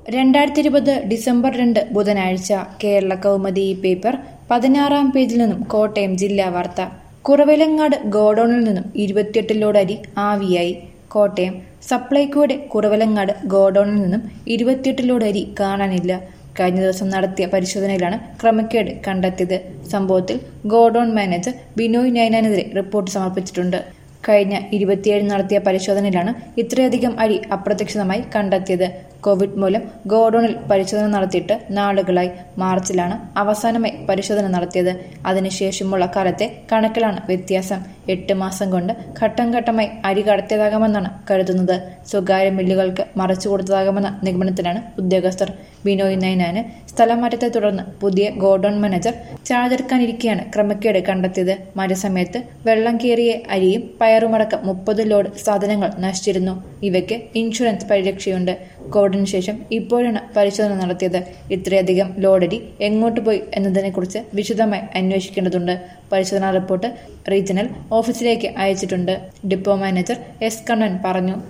രണ്ടായിരത്തി ഇരുപത് ഡിസംബർ രണ്ട് ബുധനാഴ്ച കേരള കൗമുദി പേപ്പർ പതിനാറാം പേജിൽ നിന്നും കോട്ടയം ജില്ലാ വാർത്ത കുറവിലങ്ങാട് ഗോഡൌണിൽ നിന്നും ഇരുപത്തിയെട്ട് ലോഡ് അരി ആവിയായി കോട്ടയം സപ്ലൈകോയുടെ കുറവിലങ്ങാട് ഗോഡൌണിൽ നിന്നും ഇരുപത്തിയെട്ട് ലോഡ് അരി കാണാനില്ല കഴിഞ്ഞ ദിവസം നടത്തിയ പരിശോധനയിലാണ് ക്രമക്കേട് കണ്ടെത്തിയത് സംഭവത്തിൽ ഗോഡൌൺ മാനേജർ ബിനോയ് നൈനാനെതിരെ റിപ്പോർട്ട് സമർപ്പിച്ചിട്ടുണ്ട് കഴിഞ്ഞ ഇരുപത്തിയേഴ് നടത്തിയ പരിശോധനയിലാണ് ഇത്രയധികം അരി അപ്രത്യക്ഷിതമായി കണ്ടെത്തിയത് കോവിഡ് മൂലം ഗോഡൌണിൽ പരിശോധന നടത്തിയിട്ട് നാളുകളായി മാർച്ചിലാണ് അവസാനമായി പരിശോധന നടത്തിയത് അതിനുശേഷമുള്ള കാലത്തെ കണക്കിലാണ് വ്യത്യാസം എട്ട് മാസം കൊണ്ട് ഘട്ടം ഘട്ടമായി അരി കടത്തിയതാകാമെന്നാണ് കരുതുന്നത് സ്വകാര്യ മില്ലുകൾക്ക് മറച്ചു കൊടുത്തതാകാമെന്ന നിഗമനത്തിലാണ് ഉദ്യോഗസ്ഥർ ബിനോയ് നൈനാന് സ്ഥലമാറ്റത്തെ തുടർന്ന് പുതിയ ഗോഡൌൺ മാനേജർ ചാർജെടുക്കാനിരിക്കെയാണ് ക്രമക്കേട് കണ്ടെത്തിയത് മഴസമയത്ത് വെള്ളം കയറിയ അരിയും പയറുമടക്കം മുപ്പത് ലോഡ് സാധനങ്ങൾ നശിച്ചിരുന്നു ഇവയ്ക്ക് ഇൻഷുറൻസ് പരിരക്ഷയുണ്ട് കോവിഡിന് ശേഷം ഇപ്പോഴാണ് പരിശോധന നടത്തിയത് ഇത്രയധികം ലോഡരി എങ്ങോട്ട് പോയി എന്നതിനെക്കുറിച്ച് വിശദമായി അന്വേഷിക്കേണ്ടതുണ്ട് പരിശോധനാ റിപ്പോർട്ട് റീജിയണൽ ഓഫീസിലേക്ക് അയച്ചിട്ടുണ്ട് ഡിപ്പോ മാനേജർ എസ് കണ്ണൻ പറഞ്ഞു